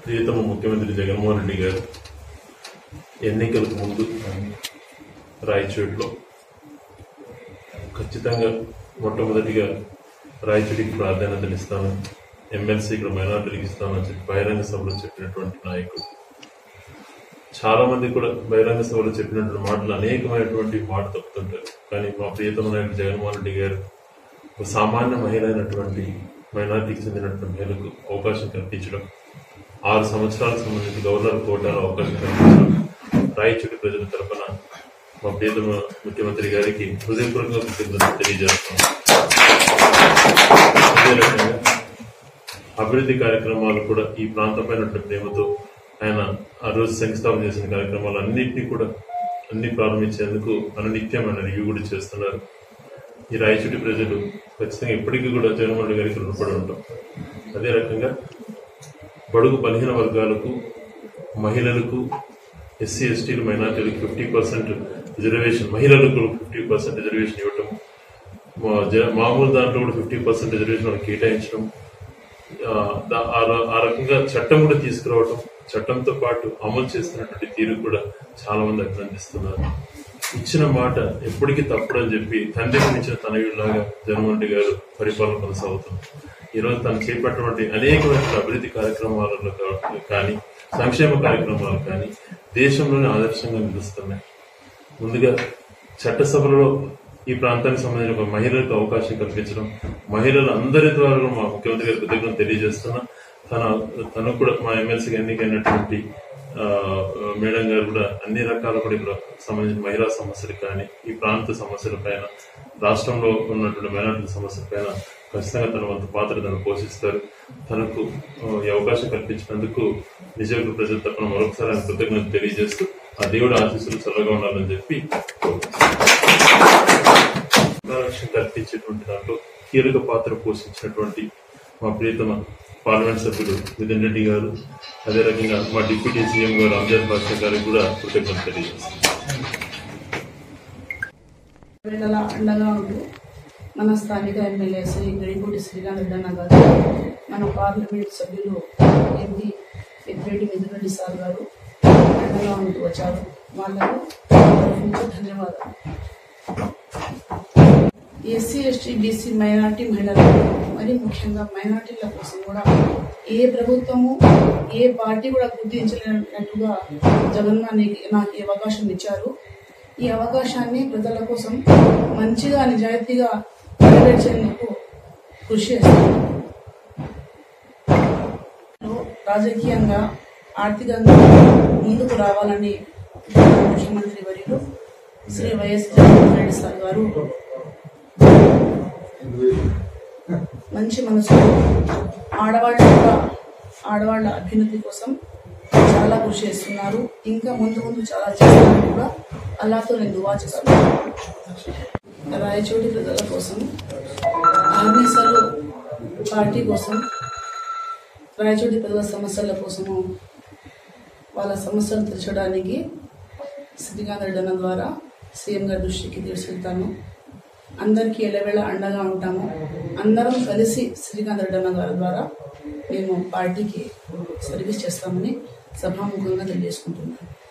ప్రియతమ ముఖ్యమంత్రి జగన్మోహన్ రెడ్డి గారు ఎన్నికలకు ముందు రాయచోట్లో ఖచ్చితంగా మొట్టమొదటిగా రాయచోటికి ప్రాధాన్యతనిస్తాను ఎమ్మెల్సీ ఇక్కడ మైనార్టీలకు ఇస్తానని చెప్పి బహిరంగ సభలో చెప్పినటువంటి నాయకుడు చాలా మంది కూడా బహిరంగ సభలో చెప్పినటువంటి మాటలు అనేకమైనటువంటి మాట తప్పుతుంటారు కానీ మా ప్రియతమ నాయకుడు జగన్మోహన్ రెడ్డి గారు ఒక సామాన్య మహిళ అయినటువంటి మైనార్టీకి చెందినటువంటి మహిళకు అవకాశం కల్పించడం ఆరు సంవత్సరాలకు సంబంధించి గవర్నర్ కోటాలో అవకాశం కల్పించడం రాయచోటి ప్రజల తరపున మా ప్రియతమ ముఖ్యమంత్రి గారికి హృదయపూర్వకంగా కృతజ్ఞతలు తెలియజేస్తున్నాం అదే రకంగా అభివృద్ధి కార్యక్రమాలు కూడా ఈ ప్రాంతమైన ప్రేమతో ఆయన ఆ రోజు శంకుస్థాపన చేసిన కార్యక్రమాలు అన్నింటినీ కూడా అన్ని ప్రారంభించేందుకు అనునిత్యం ఆయన రివ్యూ కూడా చేస్తున్నారు ఈ రాయచోటి ప్రజలు ఖచ్చితంగా ఇప్పటికీ కూడా జగన్మోహన్ రెడ్డి గారికి రుణపడి ఉంటాం అదే రకంగా బడుగు బలహీన వర్గాలకు మహిళలకు ఎస్సీ ఎస్టీలు మైనార్టీలకు ఫిఫ్టీ పర్సెంట్ రిజర్వేషన్ మహిళలకు ఫిఫ్టీ పర్సెంట్ రిజర్వేషన్ ఇవ్వటం మా- జ- మామూలు దాంట్లో కూడా ఫిఫ్టీ పర్సెంట్ రిజర్వేషన్ వాళ్ళకి కేటాయించడం ఆ, దా- ఆ ర- ఆ రకంగా చట్టం కూడా తీసుకురావడం చట్టంతో పాటు అమలు చేస్తున్నటువంటి తీరు కూడా చాలా మంది అభినందిస్తున్నారు ఇచ్చిన మాట ఎప్పటికీ తప్పడని చెప్పి తండ్రికి ఇచ్చిన తనయుడిలాగా జగన్మోహన్ రెడ్డి గారు పరిపాలన కొనసాగుతుంది ఈరోజు తను చేపట్టినటువంటి అనేకమైన అభివృద్ధి కార్యక్రమాలలో కా- కానీ సంక్షేమ కార్యక్రమాలు కానీ దేశంలోనే ఆదర్శంగా నిలుస్తున్నాయి ముందుగా చట్టసభలో ఈ ప్రాంతానికి సంబంధించిన ఒక మహిళలకు అవకాశం కల్పించడం మహిళలు అందరి ద్వారా కూడా మా ముఖ్యమంత్రి గారి కృతజ్ఞత తెలియజేస్తున్నా తన తను కూడా మా ఎమ్మెల్సీకి ఎన్నికైనటువంటి ఆ, మేడం గారు కూడా అన్ని రకాల కూడా ఇక్కడ సంబంధించిన మహిళా సమస్యలు కానీ ఈ ప్రాంత సమస్యల పైన రాష్ట్రంలో ఉన్నటువంటి మైనార్టీ సమస్యల పైన ఖచ్చితంగా తన వంతు పాత్ర తను పోషిస్తారు తనకు ఆ, ఈ అవకాశం కల్పించినందుకు నిజంగా ప్రజల తరపున మరొకసారి ఆయన కృతజ్ఞత తెలియజేస్తూ ఆ దేవుడి ఆశీస్సులు చల్లగా ఉండాలని చెప్పి రక్షణ కల్పించేటువంటి దాంట్లో కీలక పాత్ర పోషించినటువంటి మా ప్రియతమ పార్లమెంట్ సభ్యులు మిథున్ రెడ్డి గారు అదే రకంగా మా డిప్యూటీ సీఎం గారు అంజద్ బాషా గారికి కూడా కృతజ్ఞత తెలియజేస్తాం వేళలా అండగా ఉంటూ మన స్థానిక ఎమ్మెల్యే శ్రీ గడిపూడి శ్రీకాంత్ రెడ్డి గారు మన పార్లమెంట్ సభ్యులు ఎంపీ పెద్దిరెడ్డి మిథునరెడ్డి సార్ గారు అండగా ఉంటూ వచ్చారు వాళ్ళకు తరఫు నుంచి ధన్యవాదాలు ఎస్సీ ఎస్టీ బీసీ మైనార్టీ మహిళలకు మరి ముఖ్యంగా మైనార్టీల కోసం కూడా ఏ ప్రభుత్వము ఏ పార్టీ కూడా గుర్తించలేనట్టుగా జగన్మోహన్ రెడ్డి నాకు ఈ అవకాశం ఇచ్చారు ఈ అవకాశాన్ని ప్రజల కోసం మంచిగా నిజాయితీగా నెరవేర్చేందుకు కృషి చేస్తాను రాజకీయంగా ఆర్థికంగా ముందుకు రావాలని ముఖ్యమంత్రి వర్యులు శ్రీ వైఎస్ జగన్మోహన్ రెడ్డి సార్ గారు మంచి మనసు ఆడవాళ్ళు కూడా ఆడవాళ్ళ అభ్యున్నతి కోసం చాలా కృషి చేస్తున్నారు ఇంకా ముందు ముందు చాలా చేస్తారని కూడా అల్లాతో నేను దువా చేస్తున్నాను రాయచోటి ప్రజల కోసం ఆర్మీసలు పార్టీ కోసం రాయచోటి ప్రజల సమస్యల కోసము వాళ్ళ సమస్యలు తీర్చడానికి శ్రీకాంత్ రెడ్డి అన్న ద్వారా సీఎం గారి దృష్టికి తీసుకెళ్తాను అందరికీ ఎల్లవేళ అండగా ఉంటాము అందరం కలిసి శ్రీకాంత్ రెడ్డి అన్న గారి ద్వారా మేము పార్టీకి సర్వీస్ చేస్తామని సభాముఖంగా తెలియజేసుకుంటున్నాను